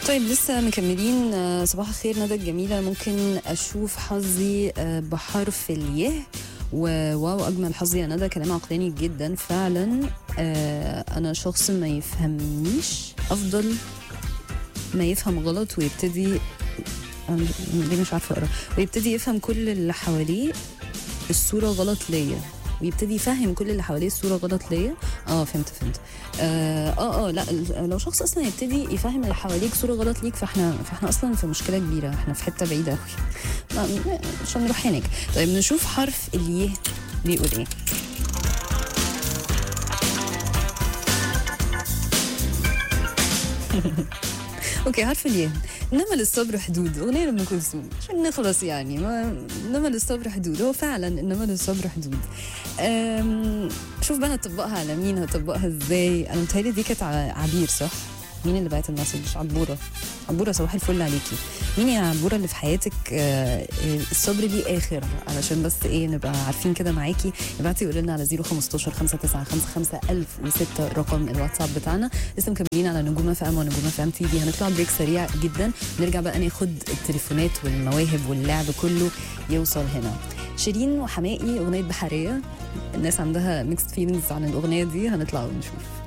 طيب لسه مكملين آه، صباح الخير ندى الجميلة ممكن أشوف حظي آه، بحرف اليه وواو أجمل حظي يا ندى كلام عقلاني جدا فعلا آه، أنا شخص ما يفهمنيش أفضل ما يفهم غلط ويبتدي أنا مش- ليه مش عارفة أقرأ ويبتدي يفهم كل اللي حواليه الصورة غلط ليا ويبتدي يفهم كل اللي حواليه الصورة غلط ليا اه فهمت فهمت اه اه, آه لا ال- لو شخص اصلا يبتدي يفهم اللي حواليك صورة غلط ليك فاحنا فاحنا اصلا في مشكلة كبيرة احنا في حتة بعيدة قوي ما- مش هنروح هناك طيب نشوف حرف اليه بيقول ايه اوكي حرف اليه انما للصبر حدود اغنيه لام كلثوم عشان نخلص يعني ما انما للصبر حدود هو فعلا انما للصبر حدود أم، شوف بقى هتطبقها على مين هتطبقها ازاي انا متهيألي دي كانت ع- عبير صح مين اللي بعت المسج عبوره عبوره صباح الفل عليكي مين يا عبوره اللي في حياتك آه، الصبر ليه اخر علشان بس ايه نبقى عارفين كده معاكي ابعتي قولي لنا على 015 5955 1006 رقم الواتساب بتاعنا لسه مكملين على نجوم اف ام ونجوم اف ام تي في هنطلع بريك سريع جدا نرجع بقى ناخد التليفونات والمواهب واللعب كله يوصل هنا شيرين وحمائي اغنيه بحريه الناس عندها ميكست فيلينجز عن الاغنيه دي هنطلع ونشوف